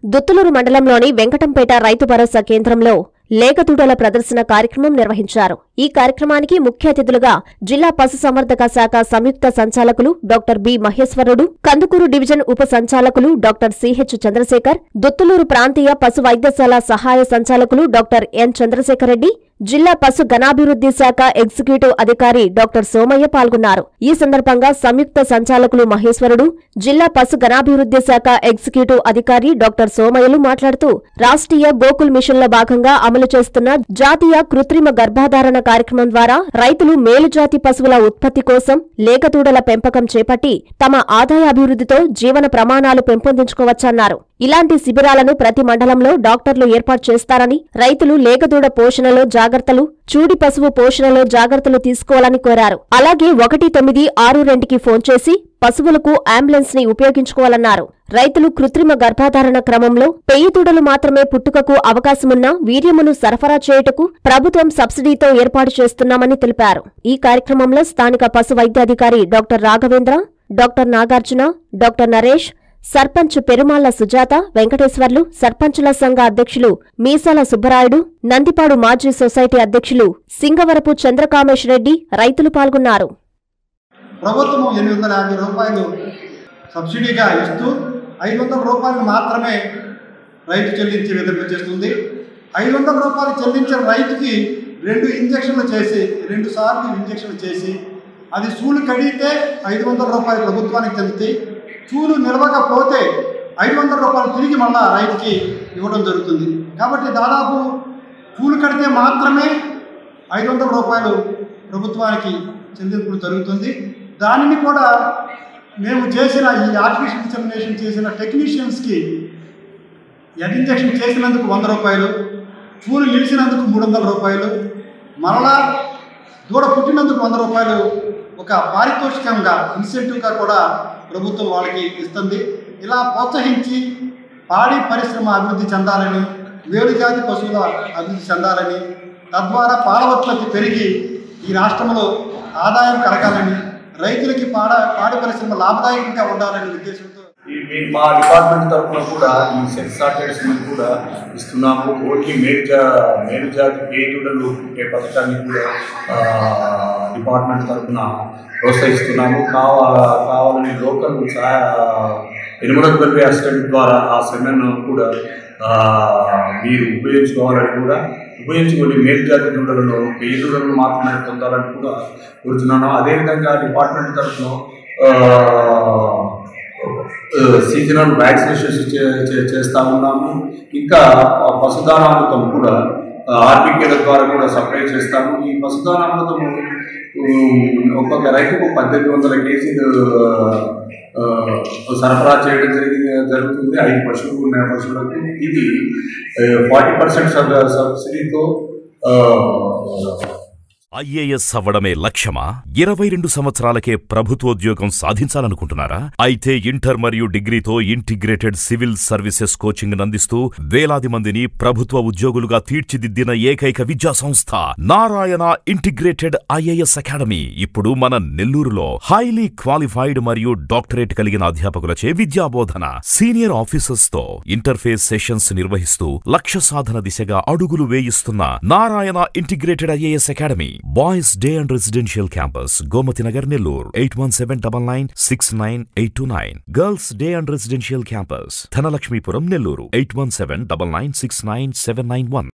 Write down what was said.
దుత్తులూరు మండలంలోని వెంకటంపేట రైతు భరోసా కేంద్రంలో లేగదూడల ప్రదర్శన కార్యక్రమం నిర్వహించారు ఈ కార్యక్రమానికి ముఖ్య అతిథులుగా జిల్లా పశుసంవర్ధక శాఖ సంయుక్త సంచాలకులు డాక్టర్ బి మహేశ్వరుడు కందుకూరు డివిజన్ ఉప సంచాలకులు డాక్టర్ సిహెచ్ చంద్రశేఖర్ దుత్తులూరు ప్రాంతీయ పశు వైద్యశాల సహాయ సంచాలకులు డాక్టర్ ఎన్ చంద్రశేఖర్ రెడ్డి జిల్లా పశు గణాభివృద్ధి శాఖ ఎగ్జిక్యూటివ్ అధికారి డాక్టర్ సోమయ్య పాల్గొన్నారు ఈ సందర్భంగా సంయుక్త సంచాలకులు మహేశ్వరుడు జిల్లా పశు గణాభివృద్ధి శాఖ ఎగ్జిక్యూటివ్ అధికారి డాక్టర్ సోమయ్యలు మాట్లాడుతూ రాష్ట్రీయ గోకుల్ మిషన్లో భాగంగా అమలు చేస్తున్న జాతీయ కృత్రిమ గర్భాధారణ కార్యక్రమం ద్వారా రైతులు మేలుజాతి పశువుల ఉత్పత్తి కోసం లేగదూడల పెంపకం చేపట్టి తమ ఆదాయ అభివృద్ధితో జీవన ప్రమాణాలు పెంపొందించుకోవచ్చన్నారు ఇలాంటి శిబిరాలను ప్రతి మండలంలో డాక్టర్లు ఏర్పాటు చేస్తారని రైతులు లేగదూడ పోషణలో జాగ్రత్తలు చూడి పశువు పోషణలో జాగ్రత్తలు తీసుకోవాలని కోరారు అలాగే ఒకటి తొమ్మిది ఆరు రెండుకి ఫోన్ చేసి పశువులకు అంబులెన్స్ ని ఉపయోగించుకోవాలన్నారు రైతులు కృత్రిమ గర్భాధారణ క్రమంలో పెయ్యి దూడలు మాత్రమే పుట్టుకకు అవకాశమున్న వీర్యమును సరఫరా చేయుటకు ప్రభుత్వం సబ్సిడీతో ఏర్పాటు చేస్తున్నామని తెలిపారు ఈ కార్యక్రమంలో స్థానిక పశు వైద్యాధికారి doctor Raghavendra doctor Nagarjuna doctor Naresh sarpanch Perumalla Sujatha Venkateswarlu సర్పంచుల సంఘ అధ్యక్షులు మీసాల సుబ్బరాయుడు నందిపాడు మాజీ సొసైటీ అధ్యక్షులు సింగవరపు చంద్రకామేష్ రెడ్డి రైతులు పాల్గొన్నారు ప్రభుత్వం ఎనిమిది వందల యాభై రూపాయలు సబ్సిడీగా ఇస్తూ ఐదు వందల రూపాయలు మాత్రమే రైతు చెల్లించే విధంగా చేస్తుంది ఐదు వందల రూపాయలు చెల్లించిన రైతుకి రెండు ఇంజక్షన్లు చేసి రెండు సార్లు ఇంజక్షన్లు చేసి అది సూలు కడిగితే ఐదు వందల రూపాయలు ప్రభుత్వానికి చెందుతాయి చూలు నిలవకపోతే ఐదు వందల రూపాయలు తిరిగి మళ్ళా రైతుకి ఇవ్వడం జరుగుతుంది కాబట్టి దాదాపు పూలు కడితే మాత్రమే ఐదు వందల రూపాయలు ప్రభుత్వానికి చెల్లింపులు జరుగుతుంది దానిని కూడా మేము చేసిన ఈ ఆర్టిఫిషియల్ ఇన్సెమినేషన్ చేసిన టెక్నీషియన్స్కి ఎగ్ ఇంజెక్షన్ చేసినందుకు వంద రూపాయలు పూలు నిలిచినందుకు మూడు వందల రూపాయలు మరలా దూడ పుట్టినందుకు వంద రూపాయలు ఒక పారితోషికంగా ఇన్సెంటివ్గా కూడా ప్రభుత్వం వాళ్ళకి ఇస్తుంది ఇలా ప్రోత్సహించి పాడి పరిశ్రమ అభివృద్ధి చెందాలని వేరుజాతి పశువుల అభివృద్ధి చెందాలని తద్వారా పాల ఉత్పత్తి పెరిగి ఈ రాష్ట్రంలో ఆదాయం కలగాలని రైతులకి పాడ పాడి పరిశ్రమ లాభదాయకంగా ఉండాలనే ఉద్దేశంతో ఈ మీ- మా డిపార్ట్మెంట్ తరఫున కూడా ఈ సెక్స్ సార్టెడ్స్ కూడా ఇస్తున్నాము ఓన్లీ మేలు జా మేలు జాతి పేదలు పుట్టే పథకాన్ని కూడా ఆ, డిపార్ట్మెంట్ తరఫున ప్రోత్సహిస్తున్నాము కావా కావాలని లోకల్ సహాయ ఎనిమిది అసిస్టెంట్ ద్వారా ఆ సెమెన్ కూడా ఆ, మీరు ఉపయోగించుకోవాలని కూడా ఉపయోగించుకొని మేలు జాతి దూడలను పేద దూడలను మాత్రమే పొందాలని కూడా కోరుతున్నాను అదేవిధంగా డిపార్ట్మెంట్ తరఫున ఆ, సీజనల్ వ్యాక్సినేషన్స్ చే- చే- చేస్తా ఉన్నాము ఇంకా ఆ పశుధానామృతం కూడా ఆర్బికేల ద్వారా కూడా సప్లై చేస్తాము ఈ పశుధానామృతము ఉమ్, ఒక్కొక్క రైతుకు పద్దెనిమిది వందల కేజీలు ఆ, సరఫరా చేయడం జరిగి జరుగుతుంది ఐదు పశువులు ఉన్న పశువులకు ఇది ఫార్టీ పర్సెంట్ సబ్సిడీతో ఆ, ఐఏఎస్ అవ్వడమే లక్ష్యమా ఇరవై రెండు సంవత్సరాలకే ప్రభుత్వోద్యోగం సాధించాలనుకుంటున్నారా అయితే ఇంటర్ మరియు డిగ్రీతో ఇంటిగ్రేటెడ్ సివిల్ సర్వీసెస్ కోచింగ్ అందిస్తూ వేలాది మందిని ప్రభుత్వ ఉద్యోగులుగా తీర్చిదిద్దిన ఏకైక విద్యా సంస్థ నారాయణ ఇంటిగ్రేటెడ్ ఐఏఎస్ అకాడమీ ఇప్పుడు మన నెల్లూరులో హైలీ క్వాలిఫైడ్ మరియు డాక్టరేట్ కలిగిన అధ్యాపకులచే విద్యాబోధన సీనియర్ ఆఫీసర్స్ తో ఇంటర్ఫేస్ సెషన్స్ నిర్వహిస్తూ లక్ష్య సాధన దిశగా అడుగులు వేయిస్తున్న Narayana integrated IAS academy boys day and residential campus Gomathi Nagar Nellore eight one seven double nine six nine eight two nine girls day and residential campus Dhanalakshmipuram Nellore eight one seven double nine six nine seven nine one